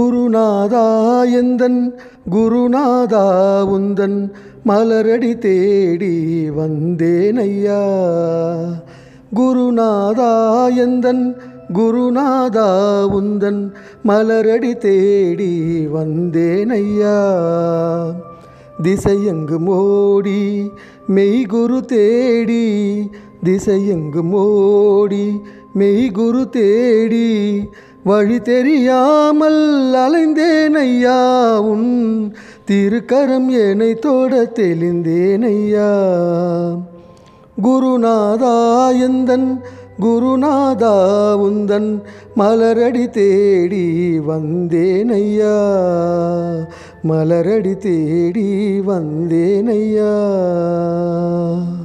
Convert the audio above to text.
குருநாதா எந்தன் குருநாதா உந்தன் மலரடி தேடி வந்தேன் ஐயா குருநாதா எந்தன் குருநாதா உந்தன் மலரடி தேடி வந்தேன் ஐயா திசையெங்கு மோடி மெய்குரு தேடி திசையெங்கு மோடி மெய்குரு தேடி வழி தெரியாமல் அலைந்தேன் ஐயா உன் திருக்கரம் என்னை தொட தெளிந்தேன் ஐயா குருநாதா எந்தன் குருநாதா உந்தன் மலரடி தேடி வந்தேன் ஐயா மலரடி தேடி வந்தேன் ஐயா